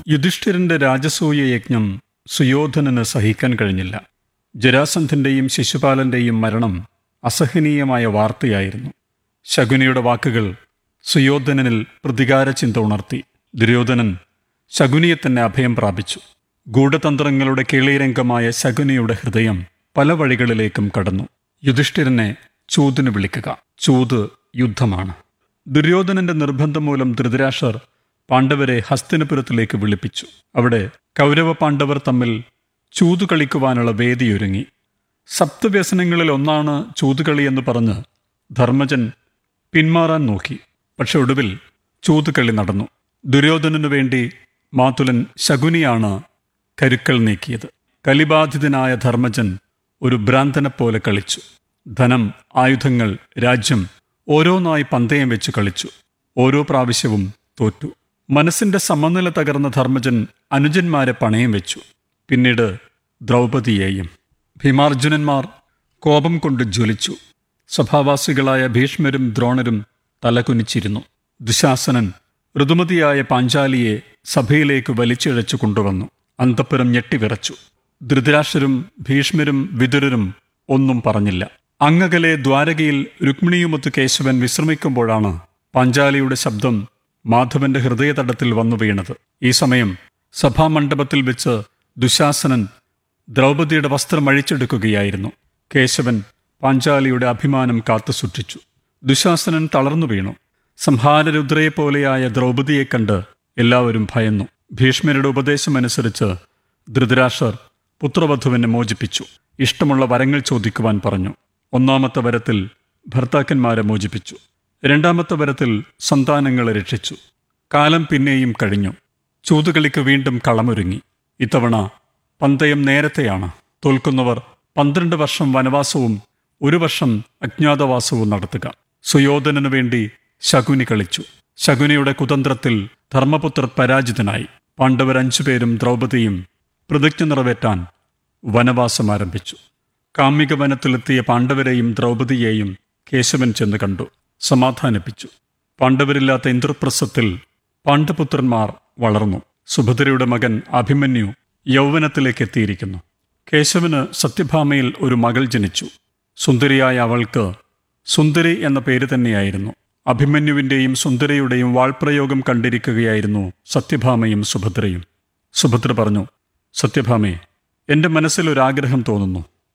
യുധിഷ്ഠിരന്റെ രാജസൂയ യജ്ഞം സുയോധനന് സഹിക്കാൻ കഴിഞ്ഞില്ല ജരാസന്ധന്റെയും ശിശുപാലന്റെയും മരണം അസഹനീയമായ വാർത്തയായിരുന്നു ശകുനിയുടെ വാക്കുകൾ സുയോധനനിൽ പ്രതികാര ചിന്ത ഉണർത്തി ദുര്യോധനൻ ശകുനിയെ തന്നെ അഭയം പ്രാപിച്ചു ഗൂഢതന്ത്രങ്ങളുടെ കേളീരംഗമായ ശകുനിയുടെ ഹൃദയം പല വഴികളിലേക്കും കടന്നു യുധിഷ്ഠിരനെ ചൂതിന് വിളിക്കുക ചൂത് യുദ്ധമാണ് ദുര്യോധനന്റെ നിർബന്ധം മൂലം ധൃതരാഷ്ട്രർ പാണ്ഡവരെ ഹസ്തിനപുരത്തിലേക്ക് വിളിപ്പിച്ചു അവിടെ കൗരവ പാണ്ഡവർ തമ്മിൽ ചൂതു കളിക്കുവാനുള്ള വേദിയൊരുങ്ങി സപ്തവ്യസനങ്ങളിൽ ഒന്നാണ് ചൂതുകളി എന്ന് പറഞ്ഞ് ധർമ്മജൻ പിന്മാറാൻ നോക്കി പക്ഷെ ഒടുവിൽ ചൂതുകളി നടന്നു ദുര്യോധനു വേണ്ടി മാതുലൻ ശകുനിയാണ് കരുക്കൾ നീക്കിയത് കലിബാധിതനായ ധർമ്മജൻ ഒരു ഭ്രാന്തനെ പോലെ കളിച്ചു ധനം ആയുധങ്ങൾ രാജ്യം ഓരോന്നായി പന്തയം വെച്ച് കളിച്ചു ഓരോ പ്രാവശ്യവും തോറ്റു മനസ്സിന്റെ സമനില തകർന്ന ധർമ്മജൻ അനുജന്മാരെ പണയം വെച്ചു പിന്നീട് ദ്രൗപദിയെയും ഭീമാർജുനന്മാർ കോപം കൊണ്ട് ജ്വലിച്ചു സഭാവാസികളായ ഭീഷ്മരും ദ്രോണരും തലകുനിച്ചിരുന്നു ദുശാസനൻ ഋതുമതിയായ പാഞ്ചാലിയെ സഭയിലേക്ക് വലിച്ചിഴച്ചു കൊണ്ടുവന്നു അന്തപ്പുരം ഞെട്ടിവിറച്ചു ധൃതരാഷ്ട്രരും ഭീഷ്മരും വിതുരരും ഒന്നും പറഞ്ഞില്ല അങ്ങകലെ ദ്വാരകയിൽ രുക്മിണിയുമൊത്ത് കേശവൻ വിശ്രമിക്കുമ്പോഴാണ് പാഞ്ചാലിയുടെ ശബ്ദം മാധവന്റെ ഹൃദയതടത്തിൽ വന്നു വീണത് ഈ സമയം സഭാമണ്ഡപത്തിൽ വെച്ച് ദുശാസനൻ ദ്രൗപദിയുടെ വസ്ത്രം അഴിച്ചെടുക്കുകയായിരുന്നു കേശവൻ പാഞ്ചാലിയുടെ അഭിമാനം കാത്തുസൂക്ഷിച്ചു ദുശാസനൻ തളർന്നു വീണു സംഹാരരുദ്രയെപ്പോലെയായ ദ്രൗപദിയെ കണ്ട് എല്ലാവരും ഭയന്നു ഭീഷ്മരുടെ ഉപദേശമനുസരിച്ച് ധൃതരാഷ്ട്രർ പുത്രവധുവിനെ മോചിപ്പിച്ചു ഇഷ്ടമുള്ള വരങ്ങൾ ചോദിക്കുവാൻ പറഞ്ഞു ഒന്നാമത്തെ വരത്തിൽ ഭർത്താക്കന്മാരെ മോചിപ്പിച്ചു രണ്ടാമത്തെ വരത്തിൽ സന്താനങ്ങളെ രക്ഷിച്ചു കാലം പിന്നെയും കഴിഞ്ഞു ചൂതുകളിക്ക് വീണ്ടും കളമൊരുങ്ങി ഇത്തവണ പന്തയം നേരത്തെയാണ് തോൽക്കുന്നവർ പന്ത്രണ്ട് വർഷം വനവാസവും ഒരു വർഷം അജ്ഞാതവാസവും നടത്തുക സുയോധനു വേണ്ടി ശകുനി കളിച്ചു ശകുനിയുടെ കുതന്ത്രത്തിൽ ധർമ്മപുത്രർ പരാജിതനായി പാണ്ഡവർ അഞ്ചുപേരും ദ്രൗപദിയും പ്രതിജ്ഞ നിറവേറ്റാൻ വനവാസം ആരംഭിച്ചു കാമിക വനത്തിലെത്തിയ പാണ്ഡവരെയും ദ്രൗപദിയെയും കേശവൻ ചെന്ന് കണ്ടു സമാധാനിപ്പിച്ചു പാണ്ഡവരില്ലാത്ത ഇന്ദ്രപ്രസ്ഥത്തിൽ പാണ്ഡപുത്രന്മാർ വളർന്നു സുഭദ്രയുടെ മകൻ അഭിമന്യു യൗവനത്തിലേക്ക് എത്തിയിരിക്കുന്നു കേശവന് സത്യഭാമയിൽ ഒരു മകൾ ജനിച്ചു സുന്ദരിയായ അവൾക്ക് സുന്ദരി എന്ന പേര് തന്നെയായിരുന്നു അഭിമന്യുവിൻ്റെയും സുന്ദരിയുടെയും വാൾപ്രയോഗം കണ്ടിരിക്കുകയായിരുന്നു സത്യഭാമയും സുഭദ്രയും സുഭദ്ര പറഞ്ഞു സത്യഭാമേ എൻ്റെ മനസ്സിൽ ഒരാഗ്രഹം തോന്നുന്നു